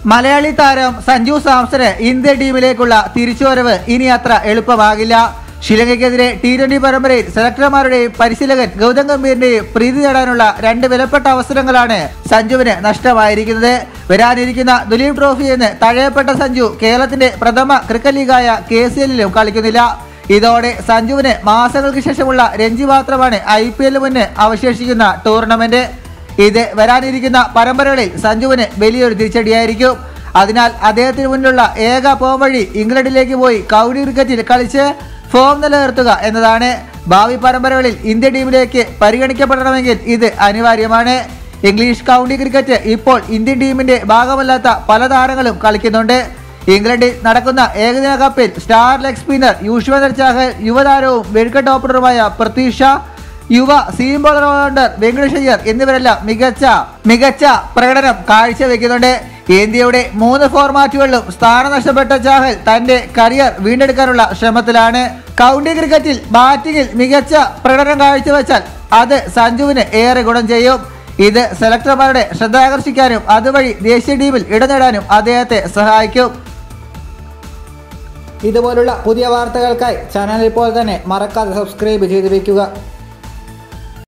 മലയാളി താരം സഞ്ജു സാംസന് ഇന്ത്യൻ ടീമിലേക്കുള്ള തിരിച്ചുവരവ് ഇനി അത്ര എളുപ്പമാകില്ല ശ്രീലങ്കയ്ക്കെതിരെ ടി ട്വന്റി പരമ്പരയിൽ സെലക്ടർമാരുടെയും പരിശീലകൻ ഗൗതം ഗംഭീറിന്റെയും പ്രീതി നേടാനുള്ള രണ്ട് വിലപ്പെട്ട അവസരങ്ങളാണ് സഞ്ജുവിന് നഷ്ടമായിരിക്കുന്നത് വരാനിരിക്കുന്ന ദുലീപ് ട്രോഫി എന്ന് തഴയപ്പെട്ട സഞ്ജു കേരളത്തിന്റെ പ്രഥമ ക്രിക്കറ്റ് ലീഗായ കെ സി എല്ലിലും കളിക്കുന്നില്ല ഇതോടെ സഞ്ജുവിന് മാസങ്ങൾക്ക് ശേഷമുള്ള രഞ്ജി മാത്രമാണ് ഐ പി എല്ലിന് മുന്നേ അവശേഷിക്കുന്ന ടൂർണമെന്റ് ഇത് വരാനിരിക്കുന്ന പരമ്പരകളിൽ സഞ്ജുവിന് വലിയൊരു തിരിച്ചടിയായിരിക്കും അതിനാൽ അദ്ദേഹത്തിന് മുന്നിലുള്ള ഏക പോംവഴി ഇംഗ്ലണ്ടിലേക്ക് പോയി കൗഡി ക്രിക്കറ്റിൽ കളിച്ച് ഫോം നിലനിർത്തുക എന്നതാണ് ഭാവി പരമ്പരകളിൽ ഇന്ത്യൻ ടീമിലേക്ക് പരിഗണിക്കപ്പെടണമെങ്കിൽ ഇത് അനിവാര്യമാണ് ഇംഗ്ലീഷ് കൗണ്ടി ക്രിക്കറ്റ് ഇപ്പോൾ ഇന്ത്യൻ ടീമിന്റെ ഭാഗമല്ലാത്ത പല താരങ്ങളും കളിക്കുന്നുണ്ട് ഇംഗ്ലണ്ടിൽ നടക്കുന്ന ഏകദിന കപ്പിൽ star leg spinner Yuzvendra Chahal യുവതാരവും വെടിക്കെട്ട് ഓപ്പണറുമായ പൃഥ്വി ഷാ യുവ seam bowler allrounder Venkatesh Iyer എന്നിവരെല്ലാം മികച്ച മികച്ച പ്രകടനം കാഴ്ചവെക്കുന്നുണ്ട് ഇന്ത്യയുടെ മൂന്ന് ഫോർമാറ്റുകളിലും സ്ഥാനം നഷ്ടപ്പെട്ട ചാഹൽ തന്റെ കരിയർ വീണ്ടെടുക്കാനുള്ള ശ്രമത്തിലാണ് കൗണ്ടി ക്രിക്കറ്റിൽ ബാറ്റിംഗിൽ മികച്ച പ്രകടനം കാഴ്ചവെച്ചാൽ അത് സഞ്ജുവിന് ഏറെ ഗുണം ചെയ്യും ഇത് സെലക്ടർമാരുടെ ശ്രദ്ധ ആകർഷിക്കാനും അതുവഴി ദേശീയ ടീമിൽ ഇടം നേടാനും അദ്ദേഹത്തെ സഹായിക്കും ഇതുപോലുള്ള പുതിയ വാർത്തകൾക്കായി ചാനൽ ഇപ്പോൾ തന്നെ മറക്കാതെ സബ്സ്ക്രൈബ് ചെയ്ത് വെക്കുക